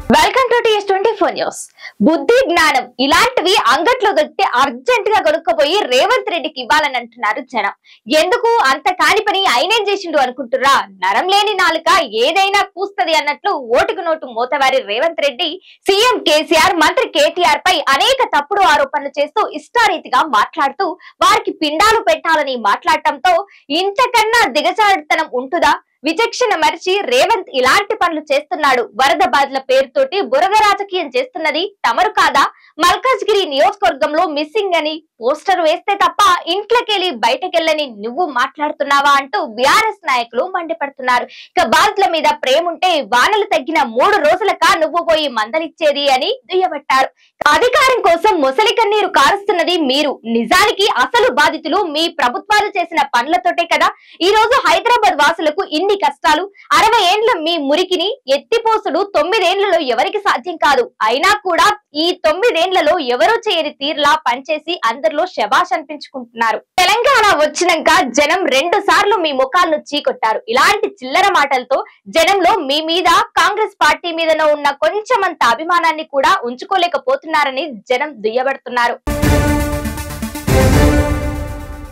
welcome to TS twenty four news బుద్ధి జ్ఞానం ఇలాంటివి అంగట్లో దొరికితే అర్జెంట్ గా కొనుక్కోపోయి రేవంత్ రెడ్డికి ఇవ్వాలని అంటున్నారు జనం ఎందుకు అంత కాని పని ఆయనేం చేసిండు అనుకుంటురా నరం లేని నాలుక ఏదైనా కూస్తది అన్నట్లు ఓటుకు నోటు మోతవారి రేవంత్ రెడ్డి సీఎం కేసీఆర్ మంత్రి కేటీఆర్ పై అనేక తప్పుడు ఆరోపణలు చేస్తూ ఇష్టారీతిగా మాట్లాడుతూ వారికి పిండాలు పెట్టాలని మాట్లాడటంతో ఇంతకన్నా దిగజారుతనం ఉంటుందా విచక్షణ మరిచి రేవంత్ ఇలాంటి పనులు చేస్తున్నాడు వరద బాధల పేరుతోటి బురద రాజకీయం చేస్తున్నది తమరు కాదా మల్కాజ్గిరి నియోజకవర్గంలో మిస్సింగ్ అని పోస్టర్ వేస్తే తప్ప ఇంట్లోకెళ్ళి బయటకెళ్ళని నువ్వు మాట్లాడుతున్నావా అంటూ బీఆర్ఎస్ నాయకులు మండిపడుతున్నారు ఇక బాధితుల మీద ప్రేమ ఉంటే వానలు తగ్గిన మూడు రోజులక నువ్వు పోయి మందలిచ్చేది అని దుయ్యబట్టారు అధికారం కోసం ముసలి కన్నీరు కారుస్తున్నది మీరు నిజానికి అసలు బాధితులు మీ ప్రభుత్వాలు చేసిన పనులతోటే కదా ఈ రోజు హైదరాబాద్ వాసులకు ఇన్ని కష్టాలు అరవై ఏండ్ల మీ మురికిని ఎత్తిపోసుడు తొమ్మిదేండ్లలో ఎవరికి సాధ్యం కాదు అయినా కూడా ఈ తొమ్మిదేండ్లలో ఎవరూ చేయని తీరులా పనిచేసి అందరిలో శబాష్ అనిపించుకుంటున్నారు తెలంగాణ వచ్చినాక జనం రెండు సార్లు మీ ముఖాలను చీకొట్టారు ఇలాంటి చిల్లర మాటలతో జనంలో మీ మీద కాంగ్రెస్ పార్టీ మీదనో ఉన్న కొంచెమంత అభిమానాన్ని కూడా ఉంచుకోలేకపోతున్నారని జనం దుయ్యబడుతున్నారు